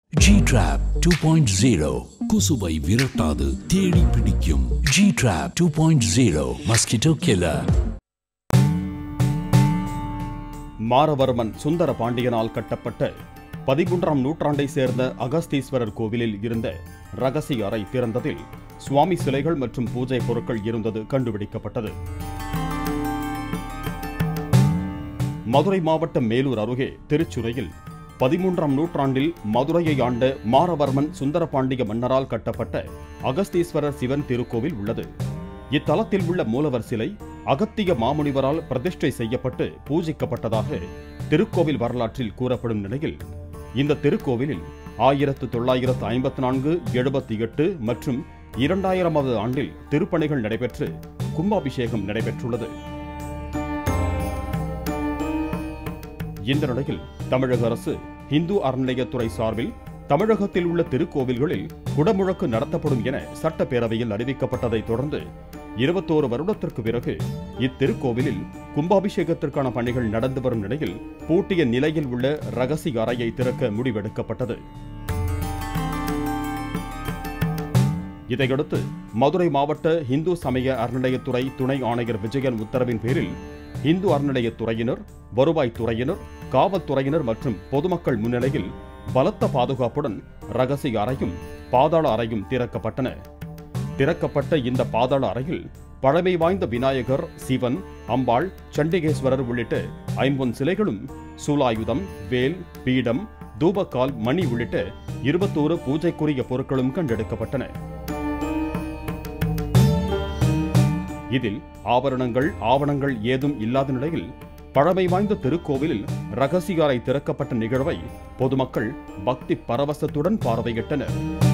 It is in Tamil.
G-Trap 2.0 கொசுவை விரட்டாது தேடி பிடிக்கும் G-Trap 2.0 Mosquito Killer மாரவர்மன் சுந்தர பாண்டியனால் கட்டப்பட்ட பதிமூன்றாம் நூற்றாண்டை சேர்ந்த அகஸ்தீஸ்வரர் கோவிலில் இருந்த ரகசிய அறை திறந்ததில் சுவாமி சிலைகள் மற்றும் பூஜை பொருட்கள் இருந்தது கண்டுபிடிக்கப்பட்டது மதுரை மாவட்டம் மேலூர் அருகே திருச்சுரையில் பதிமூன்றாம் நூற்றாண்டில் மதுரையை ஆண்ட மாரவர்மன் சுந்தரபாண்டிய மன்னரால் கட்டப்பட்ட அகஸ்தீஸ்வரர் சிவன் திருக்கோவில் உள்ளது இத்தலத்தில் உள்ள மூலவர் சிலை அகத்திய மாமுனிவரால் பிரதிஷ்டை செய்யப்பட்டு பூஜிக்கப்பட்டதாக திருக்கோவில் வரலாற்றில் கூறப்படும் நிலையில் இந்த திருக்கோவிலில் ஆயிரத்து தொள்ளாயிரத்து ஐம்பத்தி நான்கு எழுபத்தி எட்டு மற்றும் இரண்டாயிரமாவது ஆண்டில் திருப்பணிகள் நடைபெற்று கும்பாபிஷேகம் நடைபெற்றுள்ளது இந்த நிலையில் தமிழக அரசு இந்து அறநிலையத்துறை சார்பில் தமிழகத்தில் உள்ள திருக்கோவில்களில் குடமுழக்கு நடத்தப்படும் என சட்டப்பேரவையில் அறிவிக்கப்பட்டதை தொடர்ந்து இருபத்தோரு வருடத்திற்கு பிறகு இத்திருக்கோவிலில் கும்பாபிஷேகத்திற்கான பணிகள் நடந்து வரும் நிலையில் பூட்டிய நிலையில் உள்ள ரகசிய அறையை திறக்க முடிவெடுக்கப்பட்டது இதையடுத்து மதுரை மாவட்ட இந்து சமய அறநிலையத்துறை துணை ஆணையர் விஜயன் உத்தரவின் பேரில் இந்து அறநிலையத்துறையினர் வருவாய்த்துறையினர் காவல்துறையினர் மற்றும் பொதுமக்கள் முன்னிலையில் பலத்த பாதுகாப்புடன் ரகசிய அறையும் பாதாள அறையும் திறக்கப்பட்டன திறக்கப்பட்ட இந்த பாதாள அறையில் பழமை வாய்ந்த விநாயகர் சிவன் அம்பாள் சண்டிகேஸ்வரர் உள்ளிட்ட ஐம்பொன் சிலைகளும் சூலாயுதம் வேல் பீடம் தூபக்கால் மணி உள்ளிட்ட இருபத்தோரு பூஜைக்குரிய பொருட்களும் கண்டெடுக்கப்பட்டன இதில் ஆபரணங்கள் ஆவணங்கள் ஏதும் இல்லாத நிலையில் பழமை வாய்ந்த திருக்கோவிலில் ரகசிய அறை திறக்கப்பட்ட நிகழ்வை பொதுமக்கள் பக்தி பரவசத்துடன் பார்வையிட்டனர்